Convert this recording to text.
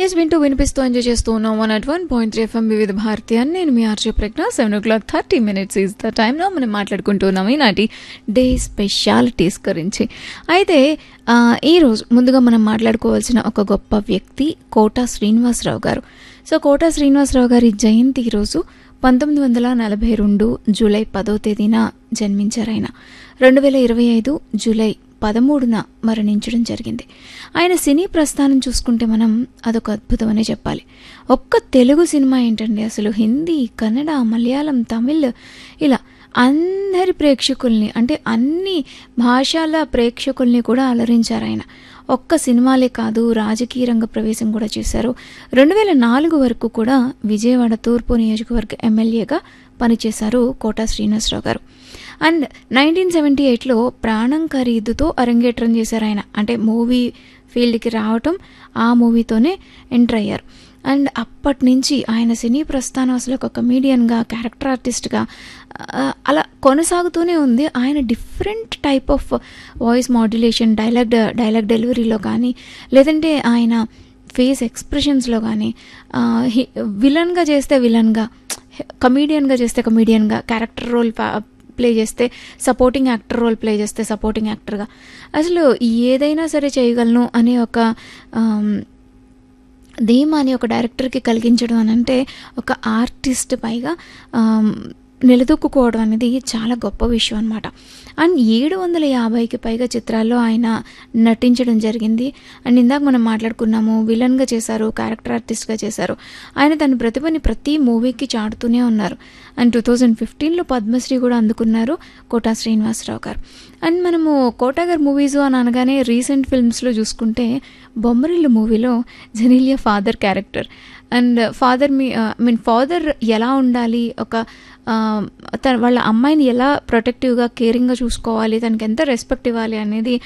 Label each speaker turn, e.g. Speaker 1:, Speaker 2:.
Speaker 1: yes వింటూ వినిపిస్తూ enjoy చేస్తూ ఉన్నాం one at one point three FM Vividh Bharati అని నేను మీ RJ Pragna seven o'clock thirty minutes is the టైంలో మనం మాట్లాడుకుంటున్నాం ఈనాటి డే స్పెషాలిటీస్ గురించి అయితే ఆ, ఈరోజు ముందుగా మనం మాట్లాడుకోవాల్సిన ఒక గొప్ప వ్యక్తి కోట శ్రీనివాసరావు గారు సో కోట శ్రీనివాసరావు గారి జయంతి ఈరోజు పంతొమ్మిది వందల నలభై రెండు జూలై పదో తేదీన జన్మించారు ఆయన రెండు వేల ఇరవై ఐదు జూలై పదమూడున మరణించడం జరిగింది ఆయన సినీ ప్రస్థానం చూసుకుంటే మనం అదొక అద్భుతమనే చెప్పాలి ఒక్క తెలుగు సినిమా ఏంటండి అసలు హిందీ కన్నడ మలయాళం తమిళ్ ఇలా అందరి ప్రేక్షకుల్ని అంటే అన్ని భాషల ప్రేక్షకుల్ని కూడా అలరించారు ఆయన ఒక్క సినిమాలే కాదు రాజకీయ రంగ ప్రవేశం కూడా చేశారు రెండు వేల నాలుగు వరకు కూడా విజయవాడ తూర్పు నియోజకవర్గ ఎమ్మెల్యేగా పనిచేశారు కోట శ్రీనివాసరావు గారు అండ్ నైన్టీన్ సెవెంటీ ఎయిట్లో ప్రాణం ఖరీదుతో అరంగేట్రం చేశారు ఆయన అంటే మూవీ ఫీల్డ్కి రావటం ఆ మూవీతోనే ఎంటర్ అయ్యారు అండ్ అప్పటి నుంచి ఆయన సినీ ప్రస్థానం అసలు ఒక కమీడియన్గా క్యారెక్టర్ ఆర్టిస్ట్గా ఆ, అలా కొనసాగుతూనే ఉంది ఆయన different type of voice modulation dialogue dialogue డెలివరీలో కానీ లేదంటే ఆయన ఫేస్ ఎక్స్ప్రెషన్స్లో కానీ విలన్గా చేస్తే విలన్గా కమీడియన్గా చేస్తే కమీడియన్గా క్యారెక్టర్ రోల్ ప్లే చేస్తే సపోర్టింగ్ యాక్టర్ రోల్ ప్లే చేస్తే సపోర్టింగ్ యాక్టర్గా అసలు ఏదైనా సరే చేయగలను అనే ఒక ఆమ్, ధీమాని ఒక డైరెక్టర్కి కలిగించడం అని అంటే ఒక ఆర్టిస్ట్ పైగా ఆమ్, నిలదొక్కుకోవడం అనేది చాలా గొప్ప విషయం అనమాట అండ్ ఏడు వందల యాభైకి పైగా చిత్రాల్లో ఆయన నటించడం జరిగింది అండ్ ఇందాక మనం మాట్లాడుకున్నాము విలన్గా చేశారు క్యారెక్టర్ ఆర్టిస్ట్గా చేశారు ఆయన తన ప్రతిభని ప్రతి మూవీకి చాటుతూనే ఉన్నారు అండ్ టూ థౌజండ్ ఫిఫ్టీన్లో పద్మశ్రీ కూడా అందుకున్నారు కోటా శ్రీనివాసరావు గారు అండ్ మనము కోటా గారు మూవీస్ అని అనగానే రీసెంట్ ఫిల్మ్స్లో చూసుకుంటే బొమ్మరిల్లు మూవీలో Genelia father character and father me I mean father ఎలా ఉండాలి ఒక ఆ, తన వాళ్ళ అమ్మాయిని ఎలా ప్రొటెక్టివ్గా కేరింగ్గా చూసుకోవాలి తనకి ఎంత రెస్పెక్ట్ ఇవ్వాలి అనేది